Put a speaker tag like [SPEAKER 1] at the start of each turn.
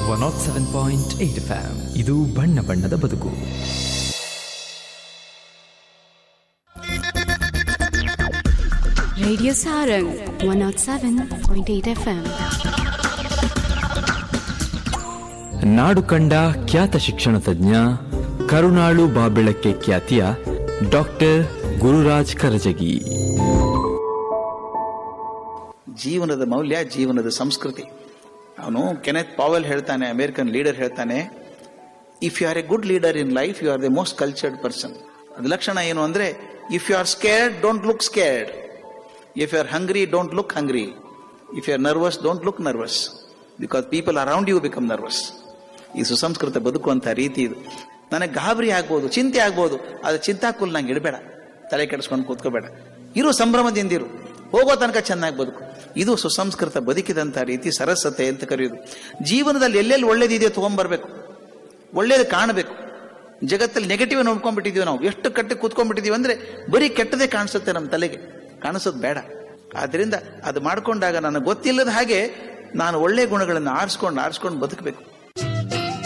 [SPEAKER 1] One not seven point eight FM ಇದು ಬಣ್ಣ ಬಣ್ಣದ ಬದುಕು
[SPEAKER 2] Radio Sarang 107.8 FM.
[SPEAKER 1] ನಾಡು ಕಂಡ ಖ್ಯಾತ ಶಿಕ್ಷಣ ತಜ್ಞ ಕರುಣಾಳು ಬಾಬೆಳಕ್ಕೆ ಖ್ಯಾತಿಯ ಡಾಕ್ಟರ್ ಗುರುರಾಜ್ ಕರಜಗಿ
[SPEAKER 3] ಜೀವನದ ಮೌಲ್ಯ ಜೀವನದ ಸಂಸ್ಕೃತಿ ಅವನು ಕೆನೆತ್ ಪಾವೆಲ್ ಹೇಳ್ತಾನೆ ಅಮೆರಿಕನ್ ಲೀಡರ್ ಹೇಳ್ತಾನೆ if you are a good leader in life you are the most cultured person ಅದು ಲಕ್ಷಣ ಏನು ಅಂದ್ರೆ if you are scared don't look scared if you are hungry don't look hungry if you are nervous don't look nervous because people around you become nervous ಈ ಸುಸಂಸ್ಕೃತ ಬದುಕುವಂತ ರೀತಿ ಇದು ನನಗೆ ಗಾಬರಿ ಆಗ್ಬೋದು ಚಿಂತೆ ಆಗ್ಬೋದು ಅದು ಚಿಂತಾಕುಲ್ ನಂಗೆ ಇಡಬೇಡ ತಲೆ ಕೆಡಿಸ್ಕೊಂಡು ಕೂತ್ಕೋಬೇಡ ಇರು ಸಂಭ್ರಮದಿಂದಿರು ಹೋಗೋ ತನಕ ಚೆನ್ನಾಗಿ ಬದುಕು ಇದು ಸುಸಂಸ್ಕೃತ ಬದುಕಿದಂತ ರೀತಿ ಸರಸತೆ ಅಂತ ಕರೆಯೋದು ಜೀವನದಲ್ಲಿ ಎಲ್ಲೆಲ್ಲಿ ಒಳ್ಳೇದಿದೆಯೋ ತಗೊಂಡ್ಬರ್ಬೇಕು ಒಳ್ಳೇದು ಕಾಣಬೇಕು ಜಗತ್ತಲ್ಲಿ ನೆಗೆಟಿವ್ ನೋಡ್ಕೊಂಡ್ಬಿಟ್ಟಿದೀವಿ ನಾವು ಎಷ್ಟು ಕಟ್ಟಿ ಕೂತ್ಕೊಂಡ್ಬಿಟ್ಟಿದೀವಿ ಅಂದ್ರೆ ಬರೀ ಕೆಟ್ಟದೇ ಕಾಣಿಸುತ್ತೆ ನಮ್ಮ ತಲೆಗೆ ಕಾಣಿಸೋದು ಬೇಡ ಆದ್ರಿಂದ ಅದು ಮಾಡ್ಕೊಂಡಾಗ ನನಗೆ ಗೊತ್ತಿಲ್ಲದ ಹಾಗೆ ನಾನು ಒಳ್ಳೆ ಗುಣಗಳನ್ನು ಆರಿಸ್ಕೊಂಡು ಆರಿಸ್ಕೊಂಡು ಬದುಕಬೇಕು